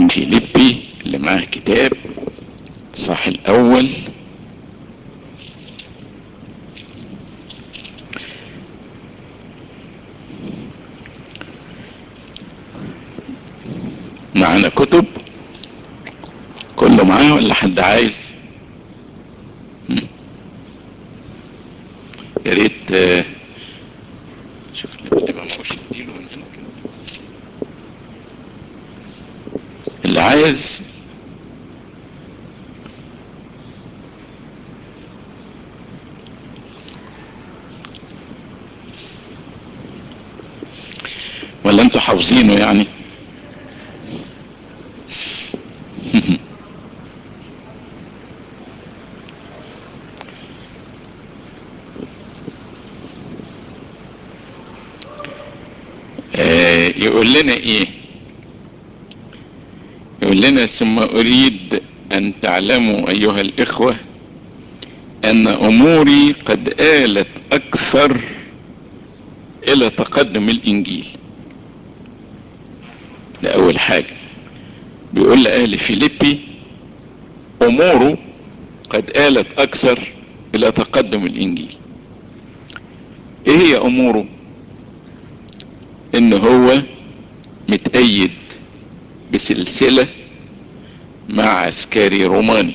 من فيليبي اللي معاه كتاب صح الاول معانا كتب كله معاه ولا حد عايز هم؟ يا ريت آه، شوف اللي ما معوش اديله من هنا كده اللي عايز ولا انتوا حافظينه يعني آه، يقول لنا ايه يقول لنا ثم اريد ان تعلموا ايها الاخوة ان اموري قد آلت اكثر الى تقدم الانجيل ده اول حاجة بيقول لأهل فيليبي اموره قد آلت اكثر الى تقدم الانجيل ايه هي اموره ان هو متأيد بسلسلة مع عسكري روماني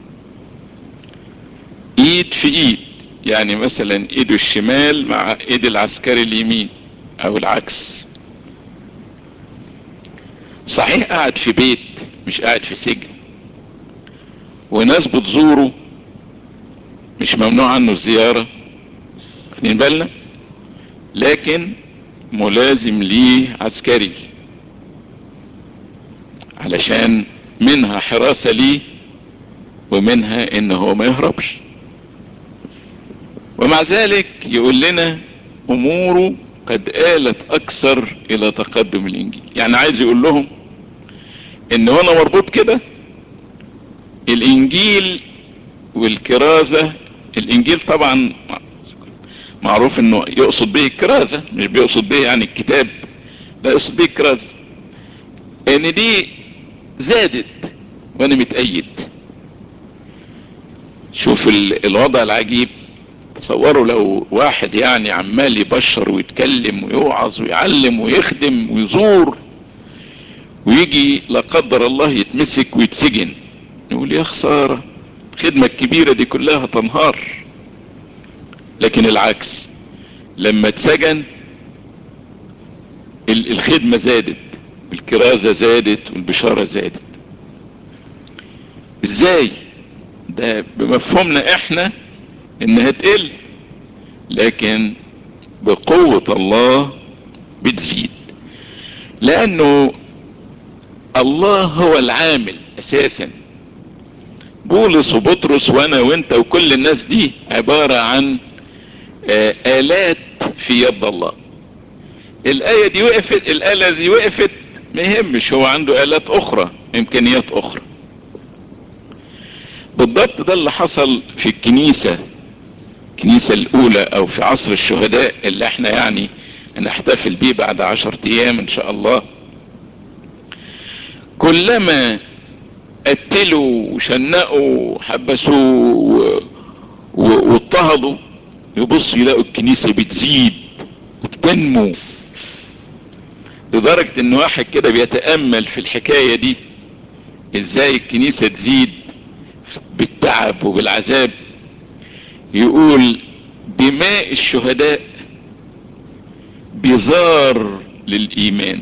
ايد في ايد يعني مثلا ايده الشمال مع ايد العسكري اليمين او العكس صحيح قاعد في بيت مش قاعد في سجن وناس بتزوره مش ممنوع عنه الزيارة واخدين بالنا لكن ملازم ليه عسكري علشان منها حراسة ليه ومنها ان هو ما يهربش ومع ذلك يقول لنا اموره قد آلت اكثر الى تقدم الانجيل يعني عايز يقول لهم ان وانا مربوط كده الانجيل والكرازة الانجيل طبعا معروف انه يقصد به الكرازة مش بيقصد به يعني الكتاب لا يقصد به الكرازة ان دي زادت وانا متأيد شوف ال- الوضع العجيب تصوروا لو واحد يعني عمال يبشر ويتكلم ويوعظ ويعلم ويخدم ويزور ويجي لا قدر الله يتمسك ويتسجن يقول يا خسارة الخدمة الكبيرة دي كلها تنهار لكن العكس لما اتسجن ال- الخدمة زادت الكرازة زادت والبشارة زادت ازاي ده بمفهومنا احنا انها تقل لكن بقوة الله بتزيد لانه الله هو العامل اساسا بولس وبطرس وانا وانت وكل الناس دي عبارة عن آه، آلات في يد الله الآية دي وقفت الآلة دي وقفت ما يهمش هو عنده آلات أخرى إمكانيات أخرى بالضبط ده اللي حصل في الكنيسة الكنيسة الأولى أو في عصر الشهداء اللي احنا يعني هنحتفل بيه بعد عشرة أيام إن شاء الله كلما قتلوا وشنقوا وحبسوا و- و- واضطهدوا يبص يلاقوا الكنيسة بتزيد وبتنمو لدرجة ان واحد كده بيتأمل في الحكاية دي ازاي الكنيسة تزيد بالتعب وبالعذاب يقول دماء الشهداء بزار للإيمان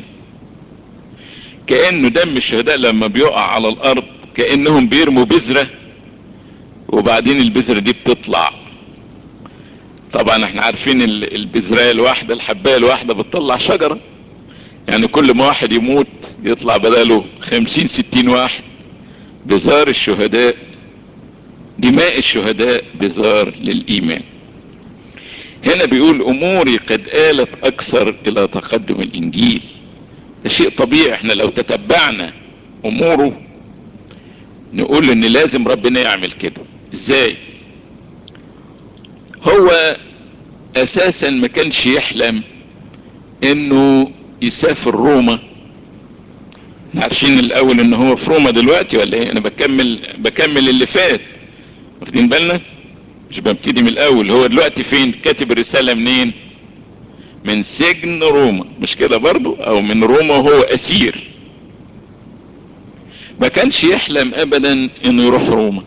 كأنه دم الشهداء لما بيقع على الأرض كأنهم بيرموا بذرة وبعدين البذرة دي بتطلع طبعا احنا عارفين ال- البذراية الواحدة الحباية الواحدة بتطلع شجرة يعني كل ما واحد يموت يطلع بداله خمسين ستين واحد بزار الشهداء دماء الشهداء بزار للإيمان هنا بيقول أموري قد آلت أكثر إلى تقدم الإنجيل ده شيء طبيعي احنا لو تتبعنا أموره نقول إن لازم ربنا يعمل كده إزاي هو أساسا ما كانش يحلم إنه يسافر روما عارفين الاول ان هو في روما دلوقتي ولا ايه انا بكمل بكمل اللي فات واخدين بالنا مش ببتدي من الاول هو دلوقتي فين كاتب الرسالة منين من سجن روما مش كده برضو او من روما وهو اسير ما كانش يحلم ابدا انه يروح روما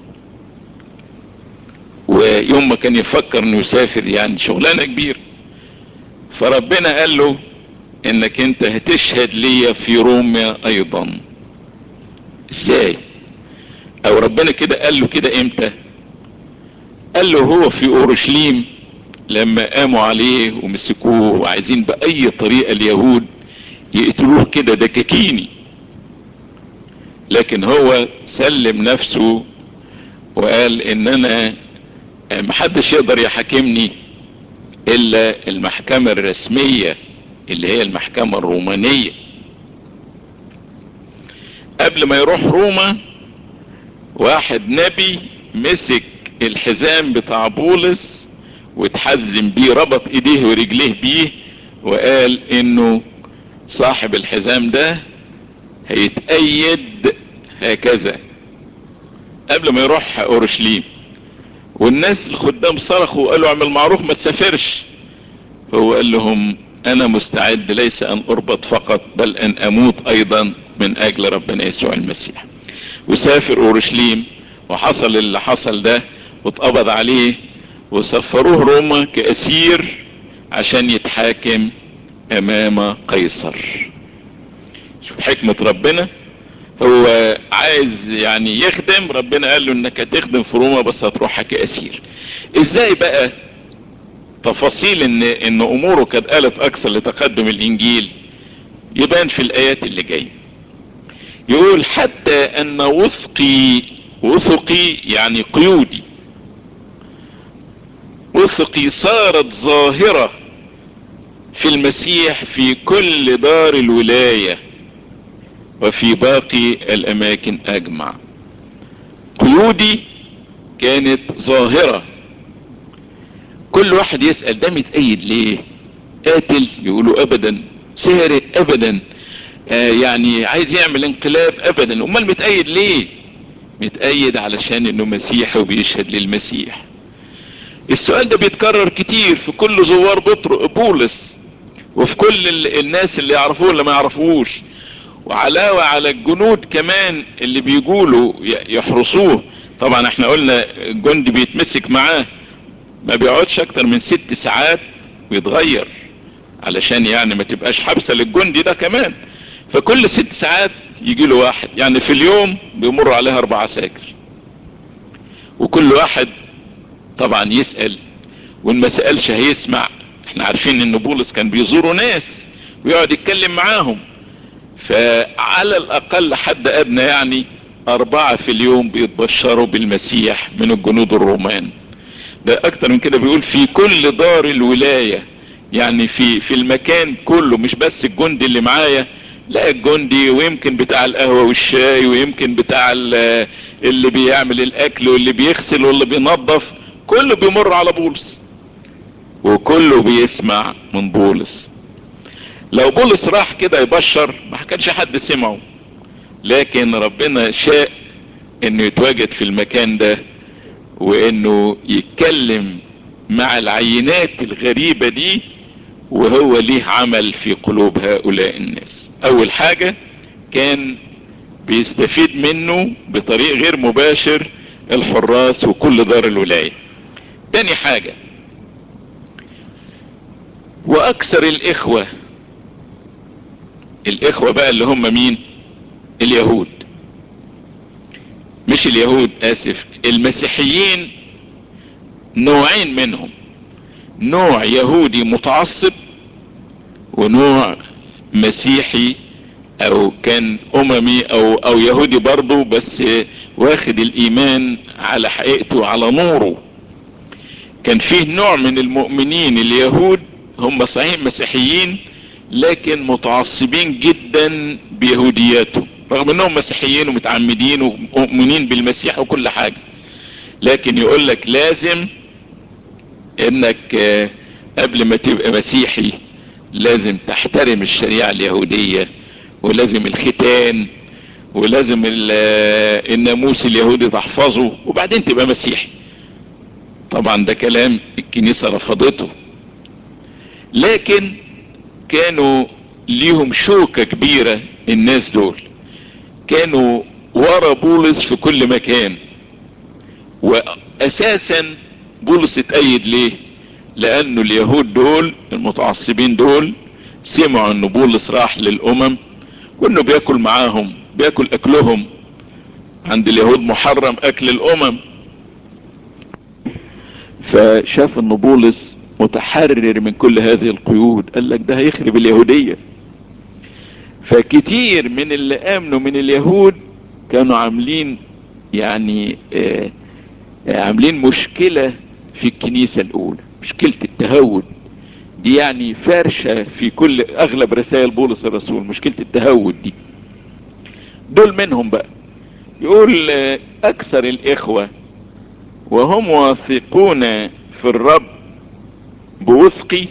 ويوم ما كان يفكر انه يسافر يعني شغلانه كبيره فربنا قال له انك انت هتشهد ليا في روما ايضا ازاي او ربنا كده قال له كده امتى قال له هو في اورشليم لما قاموا عليه ومسكوه وعايزين باي طريقه اليهود يقتلوه كده دكاكيني لكن هو سلم نفسه وقال ان انا محدش يقدر يحاكمني الا المحكمة الرسمية اللي هي المحكمة الرومانية قبل ما يروح روما واحد نبي مسك الحزام بتاع بولس واتحزم بيه ربط ايديه ورجليه بيه وقال انه صاحب الحزام ده هيتأيد هكذا قبل ما يروح اورشليم والناس الخدام صرخوا وقالوا اعمل معروف ما تسافرش هو قال لهم انا مستعد ليس ان اربط فقط بل ان اموت ايضا من اجل ربنا يسوع المسيح وسافر اورشليم وحصل اللي حصل ده واتقبض عليه وسفروه روما كاسير عشان يتحاكم امام قيصر شوف حكمة ربنا هو عايز يعني يخدم ربنا قال له انك هتخدم في روما بس هتروحها كاسير ازاي بقى تفاصيل ان ان اموره قد قالت اكثر لتقدم الانجيل يبان في الايات اللي جايه يقول حتى ان وثقي وثقي يعني قيودي وثقي صارت ظاهرة في المسيح في كل دار الولايه وفي باقي الاماكن اجمع قيودي كانت ظاهرة كل واحد يسأل ده متأيد ليه قاتل يقولوا ابدا سارق ابدا آه يعني عايز يعمل انقلاب ابدا امال متأيد ليه متأيد علشان انه مسيحي وبيشهد للمسيح السؤال ده بيتكرر كتير في كل زوار بطر بولس وفي كل الناس اللي يعرفوه اللي ما يعرفوش وعلاوة على الجنود كمان اللي بيقولوا يحرسوه طبعا احنا قلنا الجندي بيتمسك معاه ما بيقعدش اكتر من ست ساعات ويتغير علشان يعني ما تبقاش حبسة للجندي ده كمان فكل ست ساعات يجي له واحد يعني في اليوم بيمر عليها اربع عساكر وكل واحد طبعا يسأل وان ما سألش هيسمع احنا عارفين ان بولس كان بيزوروا ناس ويقعد يتكلم معاهم فعلى الاقل حد ادنى يعني اربعة في اليوم بيتبشروا بالمسيح من الجنود الرومان ده اكتر من كده بيقول في كل دار الولاية يعني في في المكان كله مش بس الجندي اللي معايا لا الجندي ويمكن بتاع القهوة والشاي ويمكن بتاع اللي بيعمل الاكل واللي بيغسل واللي بينظف كله بيمر على بولس وكله بيسمع من بولس لو بولس راح كده يبشر ما كانش حد سمعه لكن ربنا شاء انه يتواجد في المكان ده وانه يتكلم مع العينات الغريبة دي وهو ليه عمل في قلوب هؤلاء الناس اول حاجة كان بيستفيد منه بطريق غير مباشر الحراس وكل دار الولاية تاني حاجة واكثر الاخوة الاخوة بقى اللي هم مين اليهود مش اليهود اسف المسيحيين نوعين منهم نوع يهودي متعصب ونوع مسيحي او كان اممي او او يهودي برضه بس واخد الايمان على حقيقته على نوره كان فيه نوع من المؤمنين اليهود هم صحيح مسيحيين لكن متعصبين جدا بيهودياتهم رغم انهم مسيحيين ومتعمدين ومؤمنين بالمسيح وكل حاجة لكن يقول لك لازم انك قبل ما تبقى مسيحي لازم تحترم الشريعة اليهودية ولازم الختان ولازم الناموس اليهودي تحفظه وبعدين تبقى مسيحي طبعا ده كلام الكنيسة رفضته لكن كانوا ليهم شوكة كبيرة الناس دول كانوا ورا بولس في كل مكان واساسا بولس اتأيد ليه لانه اليهود دول المتعصبين دول سمعوا ان بولس راح للامم وانه بياكل معاهم بياكل اكلهم عند اليهود محرم اكل الامم فشاف ان بولس متحرر من كل هذه القيود قال لك ده هيخرب اليهودية فكتير من اللي امنوا من اليهود كانوا عاملين يعني آه عاملين مشكلة في الكنيسة الاولى مشكلة التهود دي يعني فرشة في كل اغلب رسائل بولس الرسول مشكلة التهود دي دول منهم بقى يقول آه اكثر الاخوة وهم واثقون في الرب بوثقي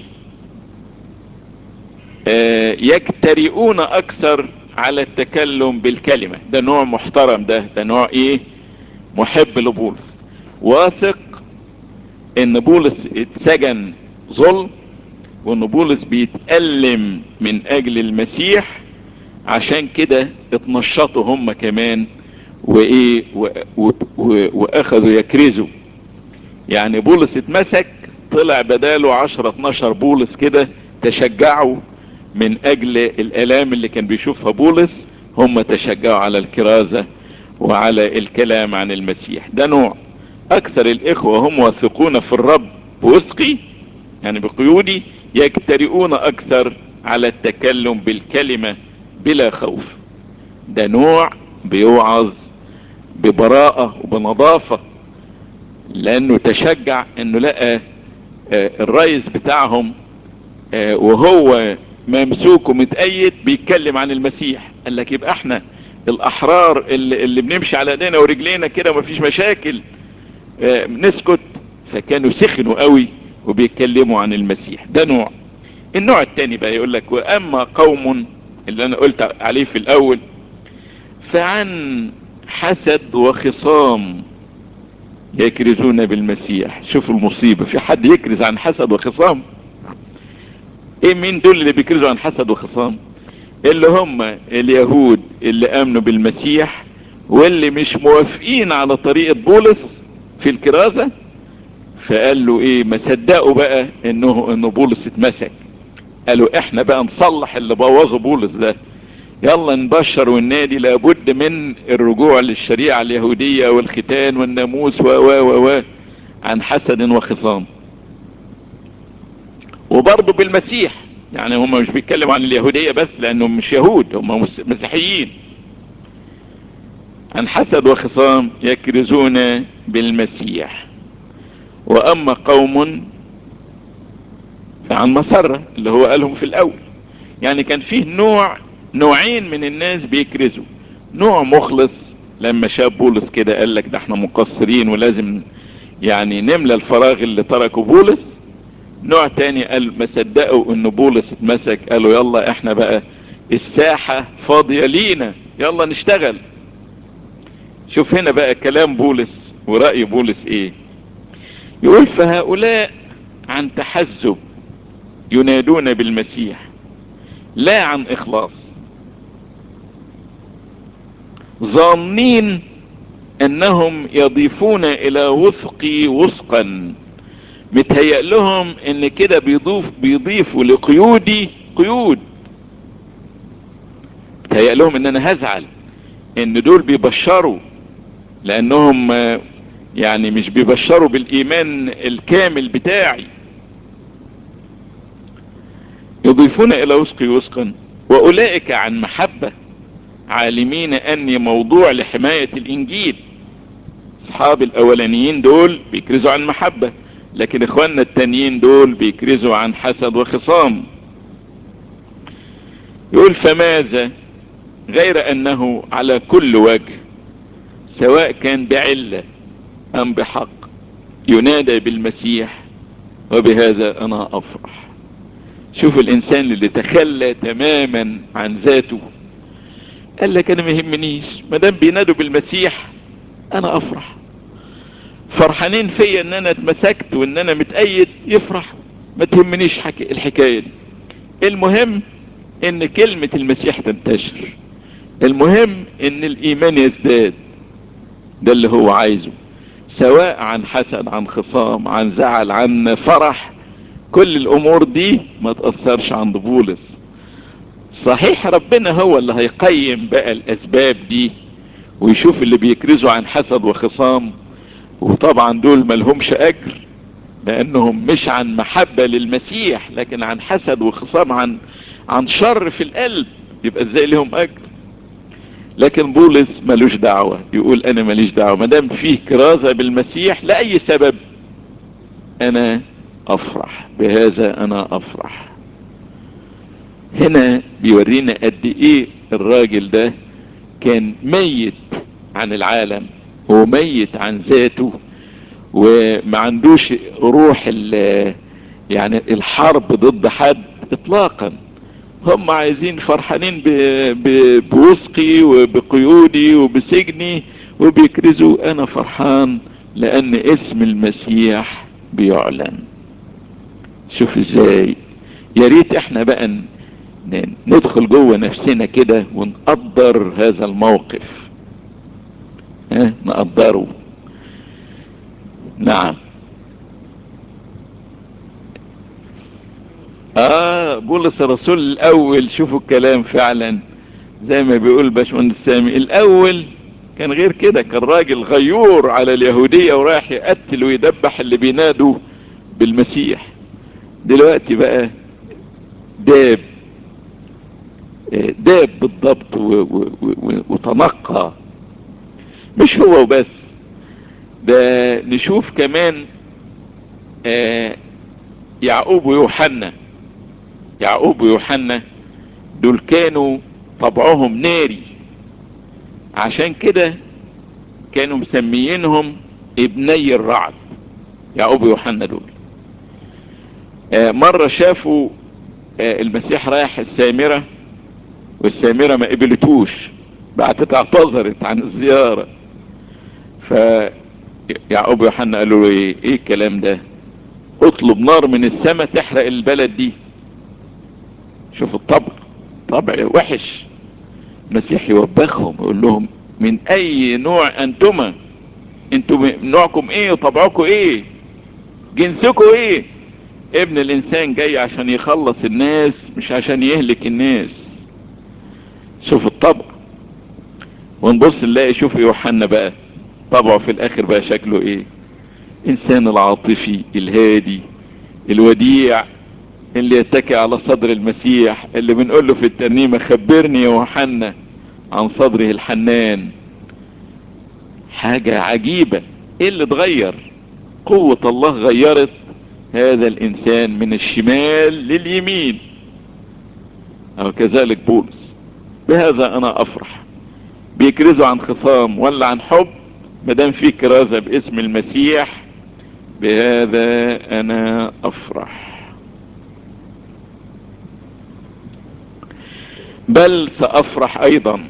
آه يجترئون اكثر على التكلم بالكلمة ده نوع محترم ده ده نوع ايه محب لبولس واثق ان بولس اتسجن ظلم وان بولس بيتألم من اجل المسيح عشان كده اتنشطوا هم كمان وايه و و و واخذوا يكرزوا يعني بولس اتمسك طلع بداله عشرة اتناشر بولس كده تشجعوا من اجل الالام اللي كان بيشوفها بولس هم تشجعوا على الكرازة وعلى الكلام عن المسيح ده نوع اكثر الاخوة هم واثقون في الرب بوثقي يعني بقيودي يجترئون اكثر على التكلم بالكلمة بلا خوف ده نوع بيوعظ ببراءة وبنظافة لانه تشجع انه لقى الرئيس بتاعهم وهو ممسوك ومتأيد بيتكلم عن المسيح قال لك يبقى احنا الاحرار اللي, اللي بنمشي على ايدينا ورجلينا كده ومفيش مشاكل نسكت فكانوا سخنوا قوي وبيتكلموا عن المسيح ده نوع النوع التاني بقى يقول لك واما قوم اللي انا قلت عليه في الاول فعن حسد وخصام يكرزون بالمسيح شوفوا المصيبة في حد يكرز عن حسد وخصام ايه مين دول اللي بيكرزوا عن حسد وخصام اللي هم اليهود اللي امنوا بالمسيح واللي مش موافقين على طريقة بولس في الكرازة فقال له ايه ما صدقوا بقى انه انه بولس اتمسك قالوا احنا بقى نصلح اللي بوظوا بولس ده يلا نبشر والنادي لابد من الرجوع للشريعة اليهودية والختان والناموس و و و و عن حسد وخصام وبرضه بالمسيح يعني هم مش بيتكلموا عن اليهودية بس لانهم مش يهود هم مسيحيين عن حسد وخصام يكرزون بالمسيح واما قوم فعن مسرة اللي هو قالهم في الاول يعني كان فيه نوع نوعين من الناس بيكرزوا نوع مخلص لما شاف بولس كده قال لك ده احنا مقصرين ولازم يعني نملى الفراغ اللي تركه بولس نوع تاني قال ما صدقوا ان بولس اتمسك قالوا يلا احنا بقى الساحة فاضية لينا يلا نشتغل شوف هنا بقى كلام بولس ورأي بولس ايه يقول فهؤلاء عن تحزب ينادون بالمسيح لا عن اخلاص ظانين انهم يضيفون الى وثقي وثقا متهيأ لهم ان كده بيضيف بيضيفوا لقيودي قيود متهيأ لهم ان انا هزعل ان دول بيبشروا لانهم يعني مش بيبشروا بالايمان الكامل بتاعي يضيفون الى وثقي وثقا واولئك عن محبة عالمين اني موضوع لحماية الانجيل اصحاب الاولانيين دول بيكرزوا عن محبة لكن اخواننا التانيين دول بيكرزوا عن حسد وخصام يقول فماذا غير انه على كل وجه سواء كان بعلة ام بحق ينادى بالمسيح وبهذا انا افرح شوف الانسان اللي تخلى تماما عن ذاته قال لك انا ما يهمنيش ما دام بينادوا بالمسيح انا افرح فرحانين فيا ان انا اتمسكت وان انا متأيد يفرح ما تهمنيش حكي الحكاية دي المهم ان كلمة المسيح تنتشر المهم ان الايمان يزداد ده اللي هو عايزه سواء عن حسد عن خصام عن زعل عن فرح كل الامور دي ما تأثرش عند بولس صحيح ربنا هو اللي هيقيم بقى الاسباب دي ويشوف اللي بيكرزوا عن حسد وخصام وطبعا دول ملهمش اجر لانهم مش عن محبة للمسيح لكن عن حسد وخصام عن عن شر في القلب يبقى ازاي لهم اجر لكن بولس ملوش دعوة يقول انا ماليش دعوة مدام فيه كرازة بالمسيح لأي سبب انا افرح بهذا انا افرح هنا بيورينا قد ايه الراجل ده كان ميت عن العالم وميت عن ذاته وما عندوش روح يعني الحرب ضد حد اطلاقا هم عايزين فرحانين بوثقي وبقيودي وبسجني وبيكرزوا انا فرحان لان اسم المسيح بيعلن شوف ازاي يا ريت احنا بقى ندخل جوه نفسنا كده ونقدر هذا الموقف ها نقدره نعم اه بولس الرسول الاول شوفوا الكلام فعلا زي ما بيقول باشمهندس سامي الاول كان غير كده كان راجل غيور على اليهودية ورايح يقتل ويدبح اللي بينادوا بالمسيح دلوقتي بقى داب داب بالضبط وتنقى مش هو وبس ده نشوف كمان آه يعقوب ويوحنا يعقوب ويوحنا دول كانوا طبعهم ناري عشان كده كانوا مسميينهم ابني الرعد يعقوب ويوحنا دول آه مرة شافوا آه المسيح رايح السامرة والسامرة ما قبلتوش بعتت اعتذرت عن الزيارة فيعقوب ويوحنا قالوا له ايه ايه الكلام ده اطلب نار من السماء تحرق البلد دي شوف الطبع طبع وحش المسيح يوبخهم يقول لهم من اي نوع انتما انتم نوعكم ايه وطبعكم ايه جنسكم ايه ابن الانسان جاي عشان يخلص الناس مش عشان يهلك الناس شوف الطبع ونبص نلاقي شوف يوحنا بقى طبعه في الاخر بقى شكله ايه انسان العاطفي الهادي الوديع اللي يتكي على صدر المسيح اللي بنقول له في الترنيمة خبرني يا يوحنا عن صدره الحنان حاجة عجيبة ايه اللي اتغير قوة الله غيرت هذا الانسان من الشمال لليمين او كذلك بولس بهذا انا افرح بيكرزوا عن خصام ولا عن حب مدام في كرازة باسم المسيح بهذا انا افرح بل سافرح ايضا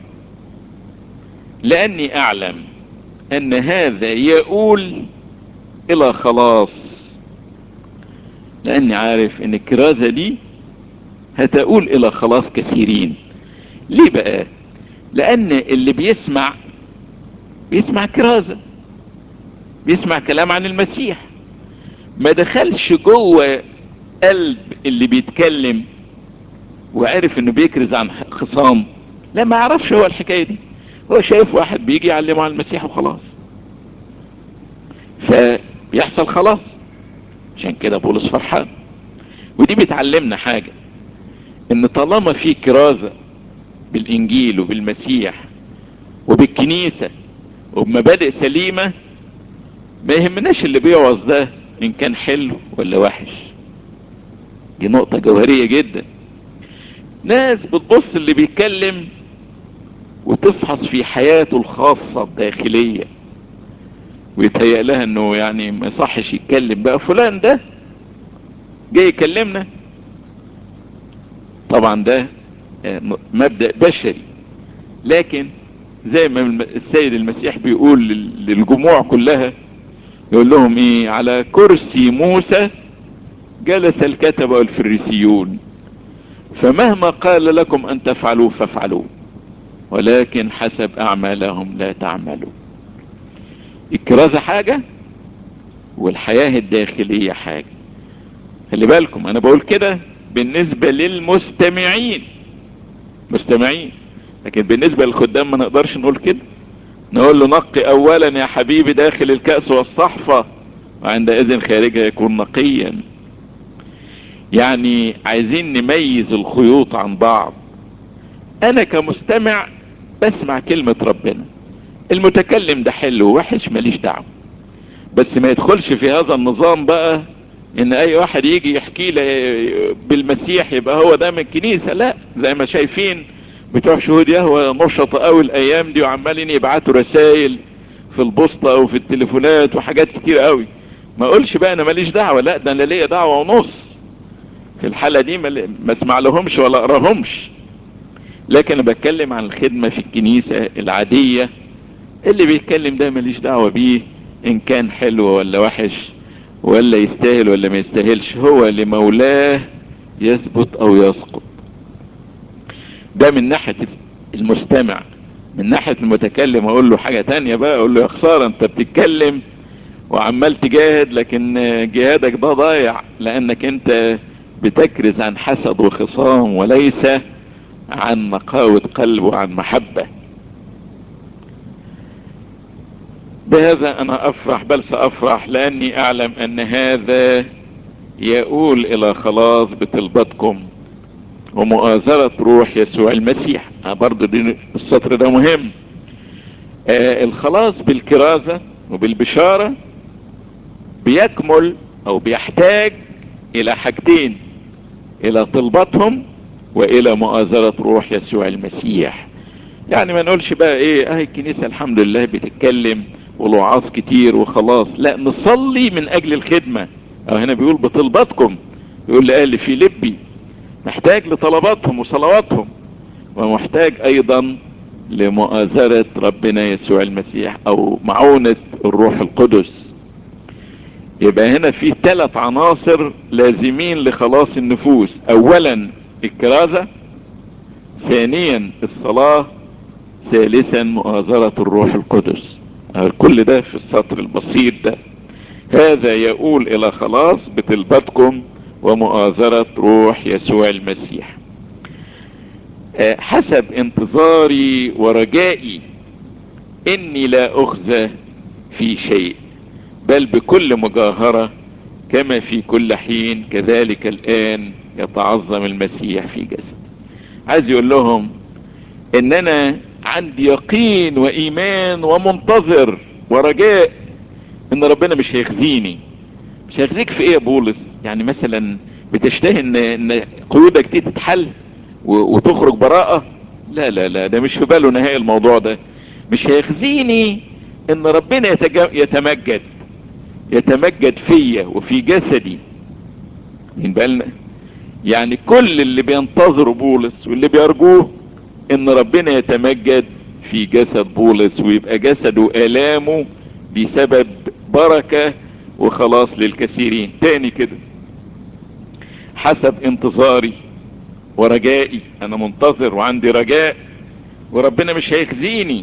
لاني اعلم ان هذا يقول الى خلاص لاني عارف ان الكرازة دي هتقول الى خلاص كثيرين ليه بقى لان اللي بيسمع بيسمع كرازة بيسمع كلام عن المسيح ما دخلش جوه قلب اللي بيتكلم وعرف انه بيكرز عن خصام لا ما يعرفش هو الحكاية دي هو شايف واحد بيجي يعلمه عن المسيح وخلاص فبيحصل خلاص عشان كده بولس فرحان ودي بتعلمنا حاجة ان طالما في كرازة بالانجيل وبالمسيح وبالكنيسة وبمبادئ سليمة ما يهمناش اللي بيوعظ ده ان كان حلو ولا وحش دي نقطة جوهرية جدا ناس بتبص اللي بيتكلم وتفحص في حياته الخاصة الداخلية ويتهيأ لها انه يعني ما يصحش يتكلم بقى فلان ده جاي يكلمنا طبعا ده مبدأ بشري لكن زي ما السيد المسيح بيقول للجموع كلها يقول لهم ايه على كرسي موسى جلس الكتبة والفريسيون فمهما قال لكم ان تفعلوا فافعلوا ولكن حسب اعمالهم لا تعملوا الكرازة حاجة والحياة الداخلية حاجة خلي بالكم انا بقول كده بالنسبة للمستمعين مستمعين لكن بالنسبة للخدام ما نقدرش نقول كده نقول له نقي اولا يا حبيبي داخل الكأس والصحفة وعندئذ خارجها يكون نقيا يعني عايزين نميز الخيوط عن بعض انا كمستمع بسمع كلمة ربنا المتكلم ده حلو ووحش ماليش دعوه بس ما يدخلش في هذا النظام بقى ان اي واحد يجي يحكي لي بالمسيح يبقى هو ده من الكنيسة لا زي ما شايفين بتوع شهود يهوى نشطة قوي الايام دي وعمالين يبعتوا رسائل في البوسطة او في التليفونات وحاجات كتير قوي ما اقولش بقى انا ماليش دعوة لا ده انا ليا دعوة ونص في الحالة دي ما اسمع لهمش ولا اقراهمش لكن انا بتكلم عن الخدمة في الكنيسة العادية اللي بيتكلم ده ماليش دعوة بيه ان كان حلو ولا وحش ولا يستاهل ولا ما يستاهلش هو لمولاه يثبت او يسقط ده من ناحية المستمع من ناحية المتكلم اقول له حاجة تانية بقى اقول له يا خسارة انت بتتكلم وعمال تجاهد لكن جهادك ده ضايع لانك انت بتكرز عن حسد وخصام وليس عن نقاوة قلب وعن محبة بهذا انا افرح بل سافرح لاني اعلم ان هذا يؤول الى خلاص بطلبتكم ومؤازرة روح يسوع المسيح برضو دي السطر ده مهم آه الخلاص بالكرازة وبالبشارة بيكمل او بيحتاج الى حاجتين الى طلبتهم والى مؤازرة روح يسوع المسيح يعني ما نقولش بقى ايه اهي الكنيسة الحمد لله بتتكلم والوعاظ كتير وخلاص لا نصلي من اجل الخدمة او هنا بيقول بطلباتكم يقول لأهل في لبي محتاج لطلباتهم وصلواتهم ومحتاج ايضا لمؤازرة ربنا يسوع المسيح او معونة الروح القدس يبقى هنا في ثلاث عناصر لازمين لخلاص النفوس اولا الكرازة ثانيا الصلاة ثالثا مؤازرة الروح القدس كل ده في السطر البسيط ده هذا يقول الى خلاص بطلبتكم ومؤازرة روح يسوع المسيح حسب انتظاري ورجائي اني لا اخزى في شيء بل بكل مجاهرة كما في كل حين كذلك الان يتعظم المسيح في جسد عايز يقول لهم ان انا عندي يقين وايمان ومنتظر ورجاء ان ربنا مش هيخزيني مش هيخزيك في ايه يا بولس يعني مثلا بتشتهي ان ان قيودك دي تتحل وتخرج براءة لا لا لا ده مش في باله نهائي الموضوع ده مش هيخزيني ان ربنا يتمجد يتمجد فيا وفي جسدي من بالنا يعني كل اللي بينتظروا بولس واللي بيرجوه ان ربنا يتمجد في جسد بولس ويبقى جسده الامه بسبب بركة وخلاص للكثيرين تاني كده حسب انتظاري ورجائي انا منتظر وعندي رجاء وربنا مش هيخزيني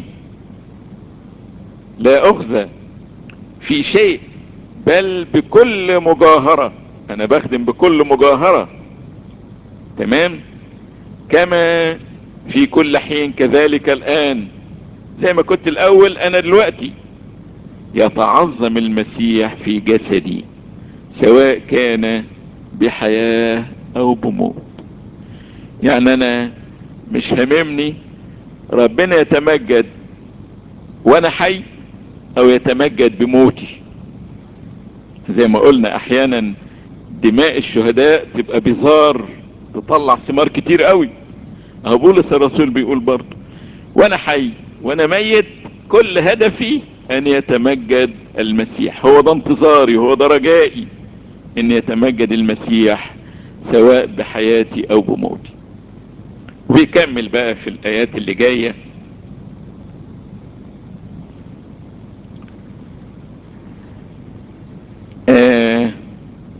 لا اخزى في شيء بل بكل مجاهرة انا بخدم بكل مجاهرة تمام كما في كل حين كذلك الان زي ما كنت الاول انا دلوقتي يتعظم المسيح في جسدي سواء كان بحياة او بموت يعني انا مش هممني ربنا يتمجد وانا حي او يتمجد بموتي زي ما قلنا احيانا دماء الشهداء تبقى بزار تطلع ثمار كتير قوي اهو بولس الرسول بيقول برضه وانا حي وانا ميت كل هدفي ان يتمجد المسيح هو ده انتظاري هو ده رجائي ان يتمجد المسيح سواء بحياتي او بموتي ويكمل بقى في الايات اللي جاية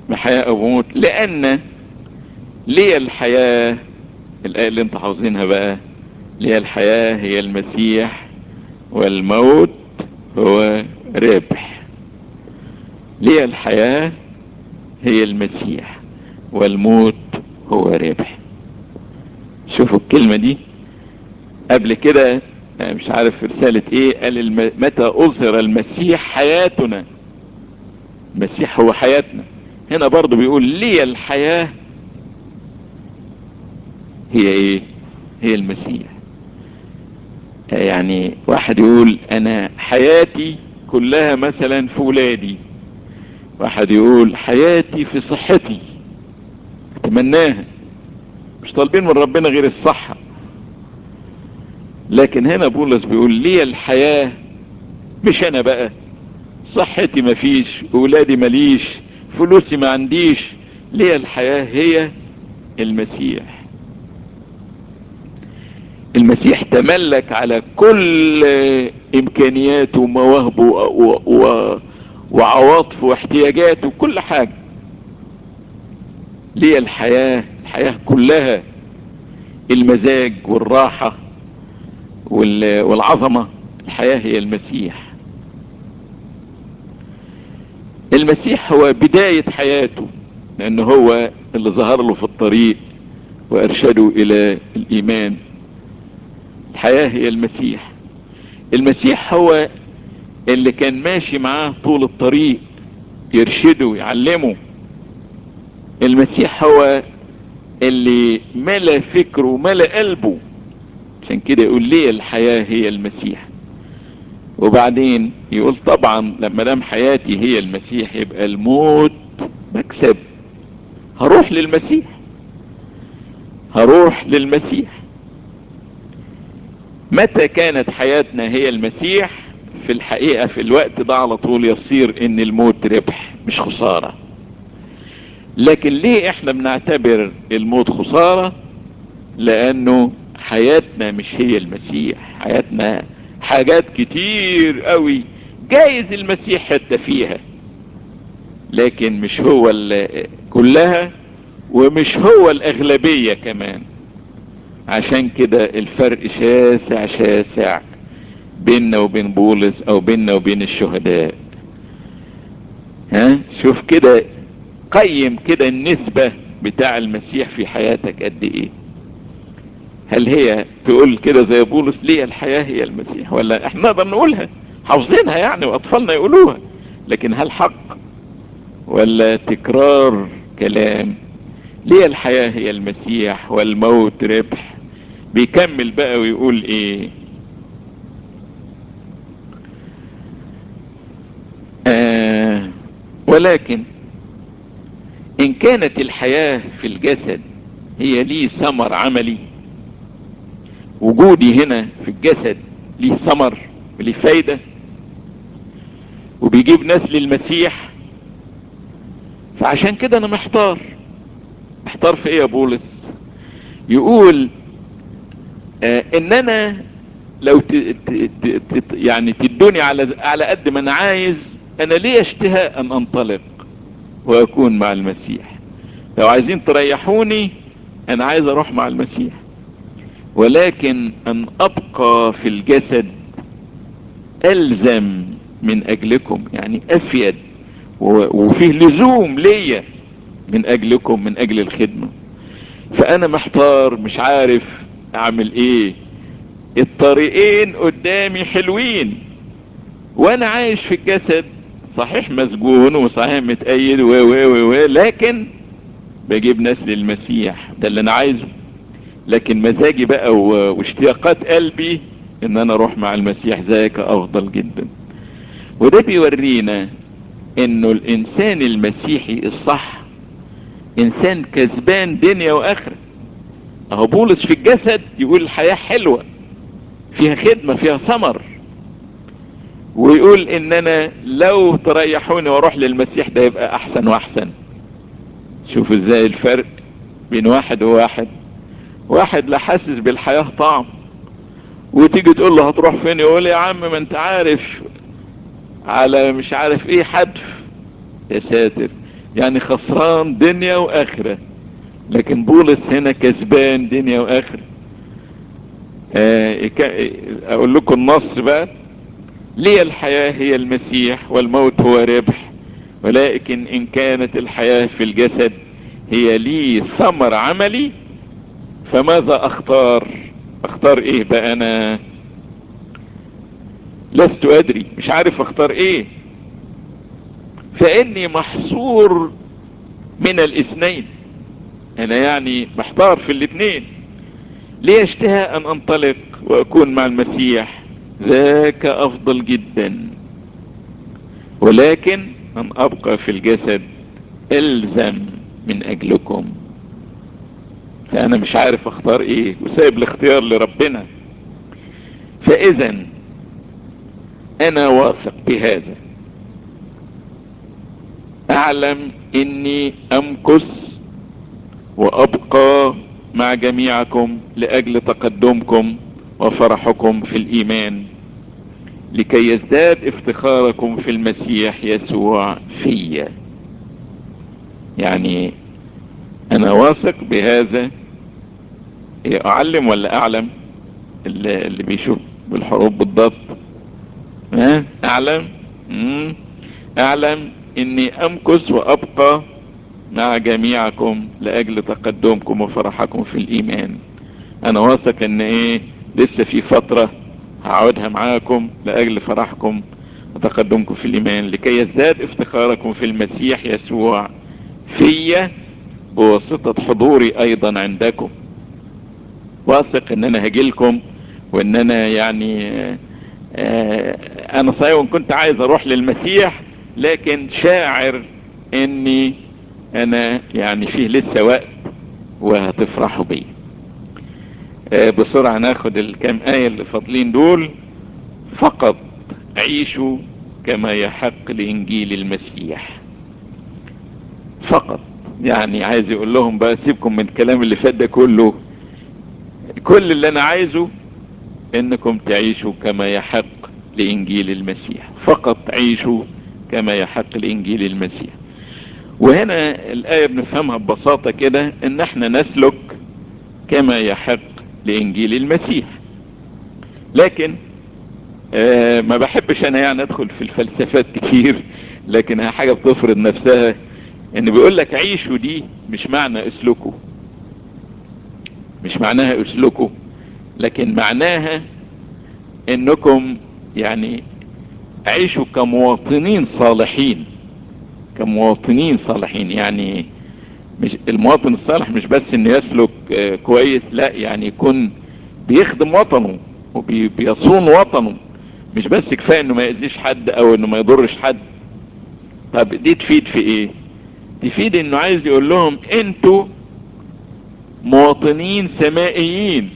بحياة او بموت لان لي الحياة الآية اللي انتوا حافظينها بقى لي الحياة هي المسيح والموت هو ربح لي الحياة هي المسيح والموت هو ربح شوفوا الكلمة دي قبل كده مش عارف في رسالة ايه قال الم... متى اظهر المسيح حياتنا المسيح هو حياتنا هنا برضو بيقول لي الحياة هي ايه هي المسيح يعني واحد يقول انا حياتي كلها مثلا في ولادي واحد يقول حياتي في صحتي اتمناها مش طالبين من ربنا غير الصحة لكن هنا بولس بيقول لي الحياة مش انا بقى صحتي مفيش ولادي مليش فلوسي ما عنديش لي الحياة هي المسيح المسيح تملك على كل امكانياته ومواهبه و... و... وعواطفه واحتياجاته كل حاجة ليه الحياة الحياة كلها المزاج والراحة وال... والعظمة الحياة هي المسيح المسيح هو بداية حياته لأنه هو اللي ظهر له في الطريق وأرشده إلى الإيمان الحياة هي المسيح المسيح هو اللي كان ماشي معاه طول الطريق يرشده ويعلمه المسيح هو اللي ملا فكره وملا قلبه عشان كده يقول لي الحياة هي المسيح وبعدين يقول طبعا لما دام حياتي هي المسيح يبقى الموت مكسب هروح للمسيح هروح للمسيح متى كانت حياتنا هي المسيح في الحقيقة في الوقت ده على طول يصير ان الموت ربح مش خسارة لكن ليه احنا بنعتبر الموت خسارة لانه حياتنا مش هي المسيح حياتنا حاجات كتير قوي جايز المسيح حتى فيها لكن مش هو كلها ومش هو الاغلبية كمان عشان كده الفرق شاسع شاسع بيننا وبين بولس او بيننا وبين الشهداء ها شوف كده قيم كده النسبة بتاع المسيح في حياتك قد ايه هل هي تقول كده زي بولس ليه الحياة هي المسيح ولا احنا نقدر نقولها حافظينها يعني واطفالنا يقولوها لكن هل حق ولا تكرار كلام ليه الحياة هي المسيح والموت ربح بيكمل بقى ويقول ايه آه ولكن ان كانت الحياة في الجسد هي لي ثمر عملي وجودي هنا في الجسد ليه ثمر وليه فايدة وبيجيب ناس للمسيح فعشان كده انا محتار محتار في ايه يا بولس يقول آه ان انا لو ت ت ت ت يعني تدوني على على قد ما انا عايز انا ليه اشتهاء ان انطلق واكون مع المسيح لو عايزين تريحوني انا عايز اروح مع المسيح ولكن ان ابقى في الجسد الزم من اجلكم يعني افيد وفيه لزوم ليا من اجلكم من اجل الخدمة فانا محتار مش عارف اعمل ايه الطريقين قدامي حلوين وانا عايش في الجسد صحيح مسجون وصحيح متأيد و و و و لكن بجيب ناس للمسيح ده اللي انا عايزه لكن مزاجي بقى واشتياقات قلبي ان انا اروح مع المسيح ذاك افضل جدا وده بيورينا انه الانسان المسيحي الصح انسان كسبان دنيا واخرة اهو بولس في الجسد يقول الحياة حلوة فيها خدمة فيها ثمر ويقول ان انا لو تريحوني واروح للمسيح ده يبقى احسن واحسن شوف ازاي الفرق بين واحد وواحد واحد لا حاسس بالحياة طعم وتيجي تقول له هتروح فين يقول يا عم ما انت عارف على مش عارف ايه حدف يا ساتر يعني خسران دنيا واخرة لكن بولس هنا كسبان دنيا واخرة آه اقول لكم النص بقى لي الحياة هي المسيح والموت هو ربح ولكن ان كانت الحياة في الجسد هي لي ثمر عملي فماذا اختار اختار ايه بقى انا لست ادري مش عارف اختار ايه فاني محصور من الاثنين انا يعني محتار في الاثنين لي اشتهى ان انطلق واكون مع المسيح ذاك افضل جدا ولكن ان ابقى في الجسد الزم من اجلكم فانا مش عارف اختار ايه وسايب الاختيار لربنا فاذا انا واثق بهذا اعلم اني امكث وابقى مع جميعكم لاجل تقدمكم وفرحكم في الايمان لكي يزداد افتخاركم في المسيح يسوع فيا يعني انا واثق بهذا اعلم ولا اعلم اللي, اللي بيشوف بالحروف بالضبط ها اعلم مم. اعلم اني امكث وابقى مع جميعكم لاجل تقدمكم وفرحكم في الايمان انا واثق ان ايه لسه في فترة هقعدها معاكم لاجل فرحكم وتقدمكم في الايمان لكي يزداد افتخاركم في المسيح يسوع فيا بواسطة حضوري ايضا عندكم واثق ان انا هجيلكم وان انا يعني آه انا صحيح وان كنت عايز اروح للمسيح لكن شاعر اني انا يعني فيه لسه وقت وهتفرحوا بيه آه بسرعة ناخد الكام آية اللي فاضلين دول فقط عيشوا كما يحق لإنجيل المسيح فقط يعني عايز يقول لهم بقى سيبكم من الكلام اللي فات ده كله كل اللي انا عايزه انكم تعيشوا كما يحق لانجيل المسيح فقط عيشوا كما يحق لانجيل المسيح وهنا الايه بنفهمها ببساطه كده ان احنا نسلك كما يحق لانجيل المسيح لكن آه ما بحبش انا يعني ادخل في الفلسفات كتير لكنها حاجه بتفرض نفسها ان بيقول لك عيشوا دي مش معنى اسلكوا مش معناها اسلكوا لكن معناها انكم يعني عيشوا كمواطنين صالحين كمواطنين صالحين يعني مش المواطن الصالح مش بس انه يسلك كويس لا يعني يكون بيخدم وطنه وبيصون وطنه مش بس كفايه انه ما يأذيش حد او انه ما يضرش حد طب دي تفيد في ايه تفيد انه عايز يقول لهم انتوا مواطنين سمائيين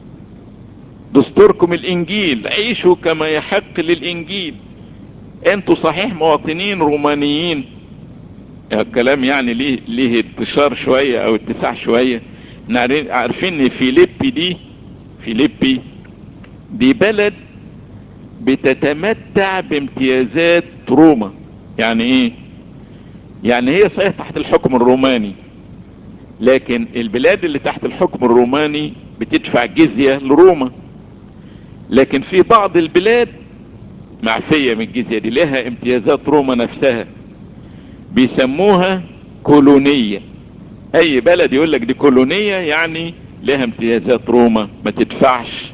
دستوركم الانجيل عيشوا كما يحق للانجيل انتوا صحيح مواطنين رومانيين الكلام يعني ليه ليه انتشار شوية او اتساع شوية عارفين ان فيليبي دي فيليبي دي بلد بتتمتع بامتيازات روما يعني ايه يعني هي صحيح تحت الحكم الروماني لكن البلاد اللي تحت الحكم الروماني بتدفع جزية لروما لكن في بعض البلاد معفية من الجزية دي لها امتيازات روما نفسها بيسموها كولونية اي بلد يقول لك دي كولونية يعني لها امتيازات روما ما تدفعش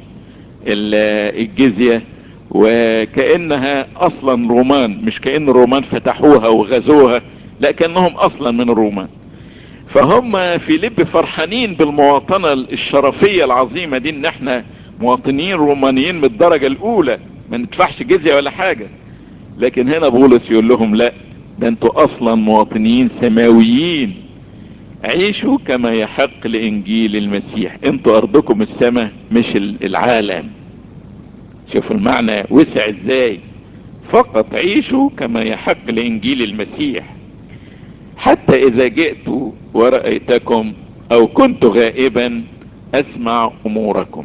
الجزية وكأنها اصلا رومان مش كأن الرومان فتحوها وغزوها لا كأنهم اصلا من الرومان فهم في لب فرحانين بالمواطنة الشرفية العظيمة دي ان احنا مواطنين رومانيين من الدرجة الاولى ما ندفعش جزية ولا حاجة لكن هنا بولس يقول لهم لا ده انتوا اصلا مواطنين سماويين عيشوا كما يحق لانجيل المسيح انتوا ارضكم السماء مش العالم شوفوا المعنى وسع ازاي فقط عيشوا كما يحق لانجيل المسيح حتى اذا جئت ورأيتكم او كنت غائبا اسمع اموركم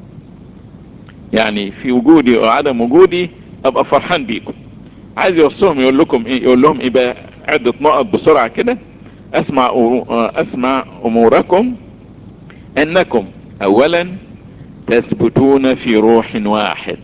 يعني في وجودي او عدم وجودي ابقى فرحان بيكم عايز يوصلهم يقول لكم ايه يقول لهم ايه بقى عدة نقط بسرعة كده اسمع اسمع اموركم انكم اولا تثبتون في روح واحد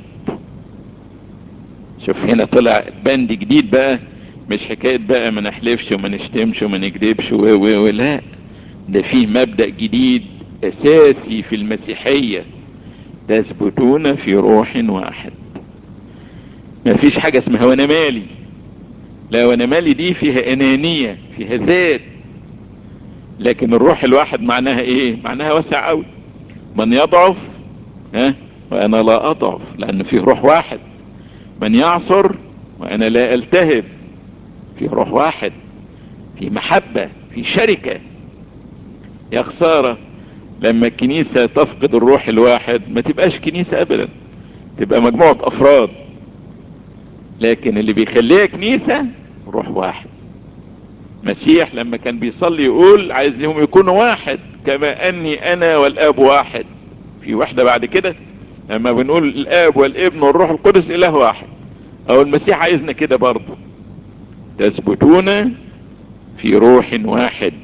شوف هنا طلع بند جديد بقى مش حكاية بقى ما نحلفش وما نشتمش وما نكذبش و و لا ده فيه مبدأ جديد اساسي في المسيحية تثبتون في روح واحد ما فيش حاجة اسمها وانا مالي لا وانا مالي دي فيها انانية فيها ذات لكن الروح الواحد معناها ايه معناها واسع قوي من يضعف ها وانا لا اضعف لان فيه روح واحد من يعصر وانا لا التهب في روح واحد في محبة في شركة يا خسارة لما الكنيسة تفقد الروح الواحد ما تبقاش كنيسة ابدا تبقى مجموعة افراد لكن اللي بيخليها كنيسة روح واحد مسيح لما كان بيصلي يقول عايزهم يكونوا واحد كما اني انا والاب واحد في واحدة بعد كده لما بنقول الاب والابن والروح القدس اله واحد او المسيح عايزنا كده برضه تثبتون في روح واحد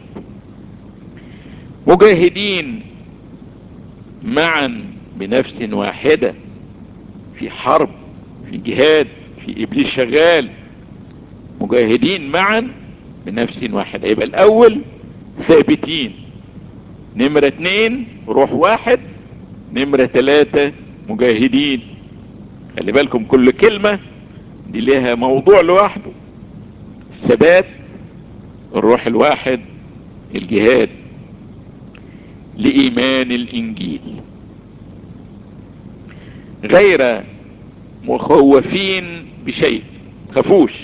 مجاهدين معا بنفس واحدة في حرب في جهاد في ابليس شغال مجاهدين معا بنفس واحدة يبقى الاول ثابتين نمرة اتنين روح واحد نمرة تلاتة مجاهدين خلي بالكم كل كلمة دي لها موضوع لوحده الثبات الروح الواحد الجهاد لإيمان الإنجيل غير مخوفين بشيء خافوش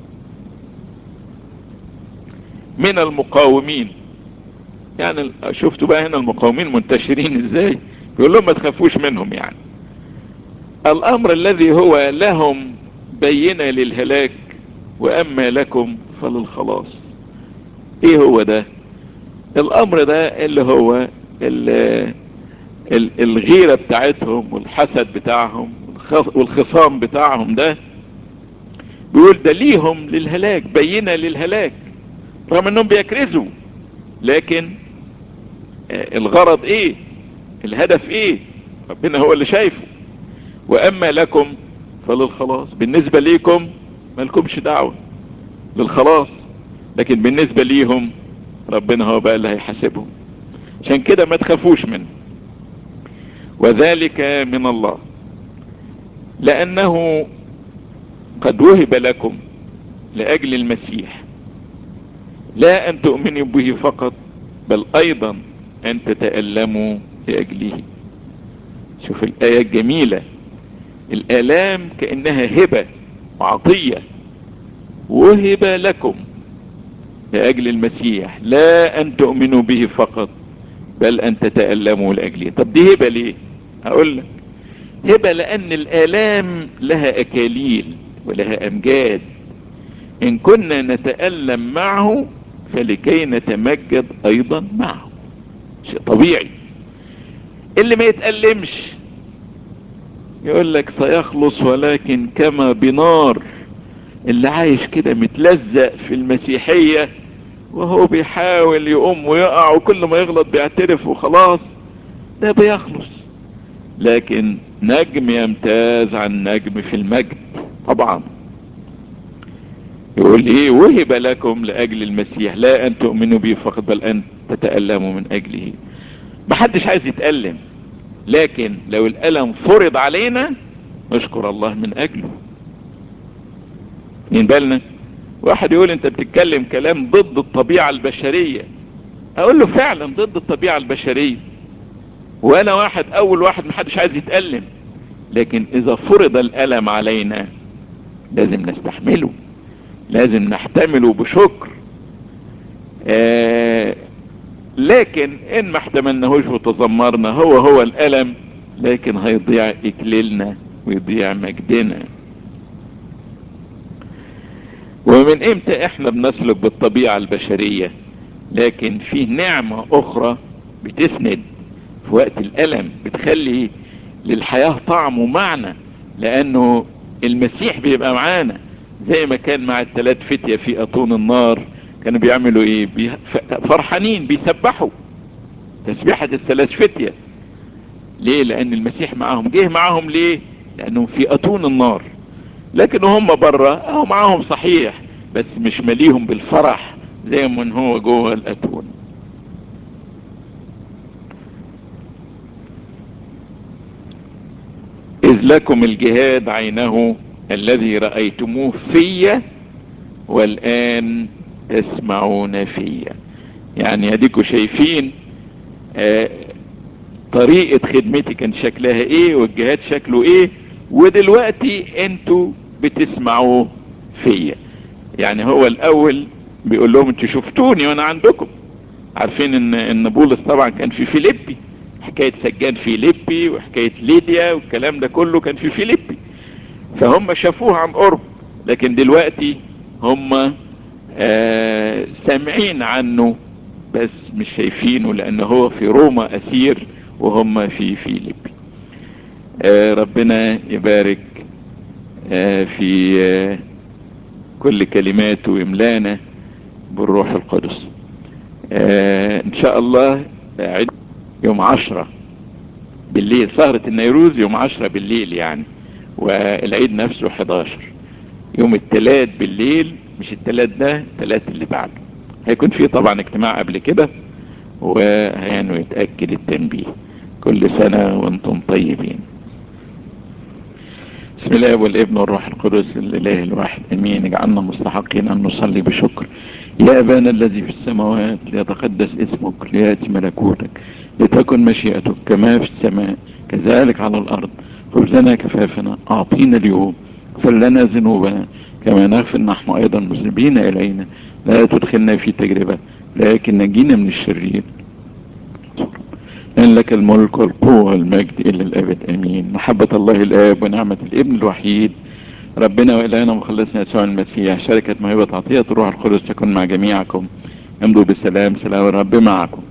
من المقاومين يعني شفتوا بقى هنا المقاومين منتشرين ازاي يقول لهم ما تخافوش منهم يعني الامر الذي هو لهم بينة للهلاك واما لكم فللخلاص ايه هو ده الامر ده اللي هو ال الغيرة بتاعتهم والحسد بتاعهم والخصام بتاعهم ده بيقول ده ليهم للهلاك بينة للهلاك رغم انهم بيكرزوا لكن الغرض ايه الهدف ايه ربنا هو اللي شايفه واما لكم فللخلاص بالنسبة ليكم مالكمش دعوة للخلاص لكن بالنسبة ليهم ربنا هو بقى اللي هيحاسبهم عشان كده ما تخافوش منه وذلك من الله لانه قد وهب لكم لاجل المسيح لا ان تؤمنوا به فقط بل ايضا ان تتألموا لاجله شوف الاية الجميلة الالام كانها هبة وعطية وهب لكم لاجل المسيح لا ان تؤمنوا به فقط بل ان تتألموا لاجله طب دي هبة ليه هقول لك هبة لان الالام لها اكاليل ولها امجاد ان كنا نتألم معه فلكي نتمجد ايضا معه شيء طبيعي اللي ما يتألمش يقول لك سيخلص ولكن كما بنار اللي عايش كده متلزق في المسيحية وهو بيحاول يقوم ويقع وكل ما يغلط بيعترف وخلاص ده بيخلص لكن نجم يمتاز عن نجم في المجد طبعا يقول ايه وهب لكم لاجل المسيح لا ان تؤمنوا به فقط بل ان تتألموا من اجله محدش عايز يتألم لكن لو الألم فرض علينا نشكر الله من اجله من بالنا واحد يقول انت بتتكلم كلام ضد الطبيعة البشرية اقول له فعلا ضد الطبيعة البشرية وانا واحد اول واحد محدش عايز يتألم لكن اذا فرض الالم علينا لازم نستحمله لازم نحتمله بشكر آه لكن ان ما احتملناهوش وتذمرنا هو هو الالم لكن هيضيع اكليلنا ويضيع مجدنا ومن امتى احنا بنسلك بالطبيعة البشرية لكن في نعمة اخرى بتسند في وقت الالم بتخلي للحياة طعم ومعنى لانه المسيح بيبقى معانا زي ما كان مع الثلاث فتية في أطون النار كانوا بيعملوا ايه بي... فرحانين بيسبحوا تسبيحة الثلاث فتية ليه لان المسيح معاهم جه معاهم ليه لانهم في أطون النار لكن هم بره اهو معاهم صحيح بس مش مليهم بالفرح زي من هو جوه الأتون إذ لكم الجهاد عينه الذي رأيتموه في والآن تسمعون في يعني اديكوا شايفين آه طريقة خدمتي كان شكلها ايه والجهاد شكله ايه ودلوقتي انتوا بتسمعوه فيا يعني هو الاول بيقول لهم انتوا شفتوني وانا عندكم عارفين ان ان بولس طبعا كان في فيليبي حكايه سجان فيليبي وحكايه ليديا والكلام ده كله كان في فيليبي فهم شافوه عن قرب لكن دلوقتي هم آه سامعين عنه بس مش شايفينه لان هو في روما اسير وهم في فيليبي آه ربنا يبارك آه في آه كل كلماته ويملانا بالروح القدس آه ان شاء الله يوم عشرة بالليل سهرة النيروز يوم عشرة بالليل يعني والعيد نفسه 11 يوم التلات بالليل مش التلات ده التلات اللي بعده هيكون في طبعا اجتماع قبل كده وهينو يتأكد التنبيه كل سنة وانتم طيبين بسم الله والابن والروح القدس الاله الواحد امين اجعلنا مستحقين ان نصلي بشكر يا ابانا الذي في السماوات ليتقدس اسمك لياتي ملكوتك لتكن مشيئتك كما في السماء كذلك على الارض خبزنا كفافنا اعطينا اليوم اغفر لنا ذنوبنا كما نغفر نحن ايضا مذنبين الينا لا تدخلنا في تجربه لكن نجينا من الشرير لأن لك الملك والقوة والمجد إلى الأبد أمين محبة الله الآب ونعمة الابن الوحيد ربنا وإلهنا ومخلصنا يسوع المسيح شركة موهبة عطية الروح القدس تكون مع جميعكم امضوا بالسلام سلام الرب معكم